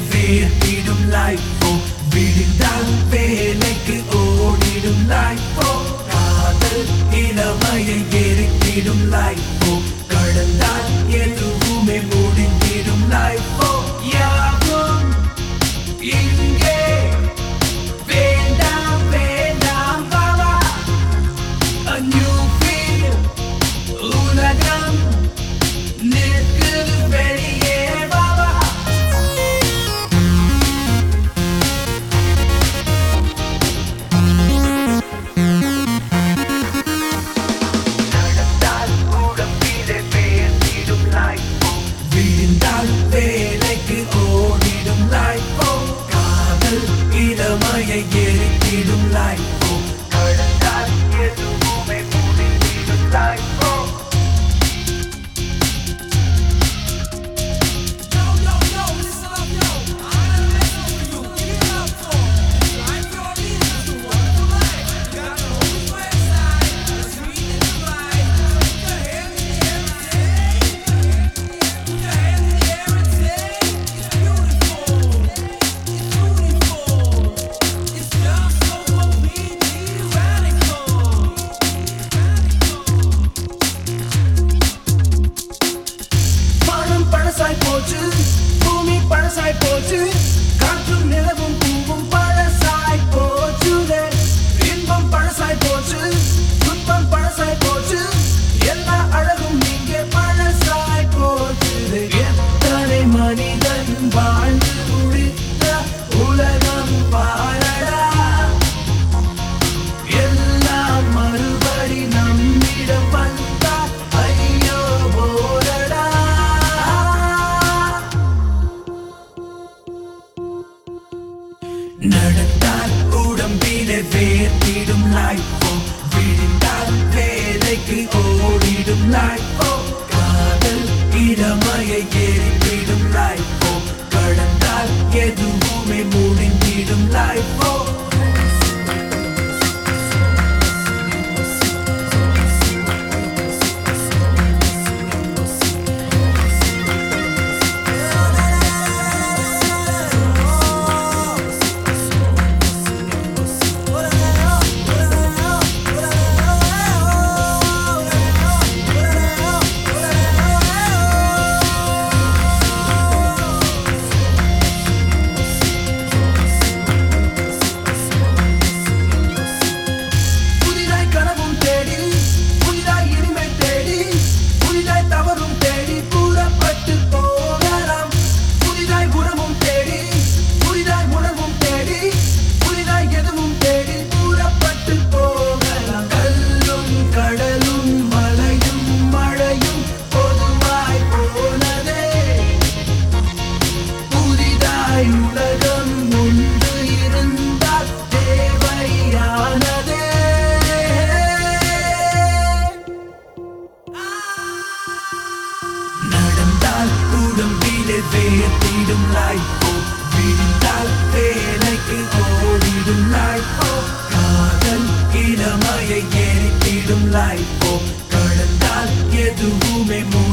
வேர்த்திடும் லைஃபோ விழுந்தால் வேலைக்கு ஓடிடும் லைஃபோ காதல் இளமையை எரித்திடும் லைஃபோ கடந்தால் எதுவுமே முடிந்திடும் லைஃபோ யாவும் இங்கே வேண்டாம் வேண்டாம் பாவா A new feel உலகம் நிற்குது வெளியே பாவா நடந்தால் உடம்பிலே வேர்த்திடும் லைஃபோ விழுந்தால் வேலைக்கு ஓடிடும் லைஃபோ காதல் இளமையை எரித்திடும் லைஃபோ கடந்தால் எதுவுமே முடிந்திடும் லைஃபோ பணம் பழசாய் போச்சு பூமி பழசாய் போச்சு காற்றும் நிலவும் பூவும் பழசாய் போச்சுதே இன்பம் பழசாய் போச்சு துன்பம் பழசாய் போச்சு எல்லா அழகும் இங்கே பழசாய் போச்சுதே எத்தனை மனிதன் வாழ்ந்து முடித்த உலகம் பாழடா எல்லாம் மறுபடி நம்மிடம் வந்தா ஐயோ போரடா நடந்தால் உடம்பிலே வேர்த்திடும் லைஃபோ விழுந்தால் வேலைக்கு ஓடிடும் லைஃபோ காதல் இளமையை எரித்திடும் லைஃபோ கடந்தால் எதுவுமே முடிந்திடும் லைஃபோ புதிதாய் கனவும் தேடி புதிதாய் இனிமை தேடி புதிதாய் தவறும் தேடி கூறப்பட்டு போகலாம் புதிதாய் குணமும் தேடி புதிதாய் உணர்வும் தேடி புதிதாய் எதுவும் தேடி கூறப்பட்டு போகலாம் கல்லும் கடலும் மலையும் மழையும் பொதுவாய் போனதே புதிதாய் உலகம் ஒன்று இருந்தால் தேவையானதே நடந்தால் உடம்பிலே வேர்த்திடும் லைஃபோ விழுந்தால் வேலைக்கு ஓடிடும் லைஃபோ காதல் இளமையை எரித்திடும் லைஃபோ கடந்தால் எதுவுமே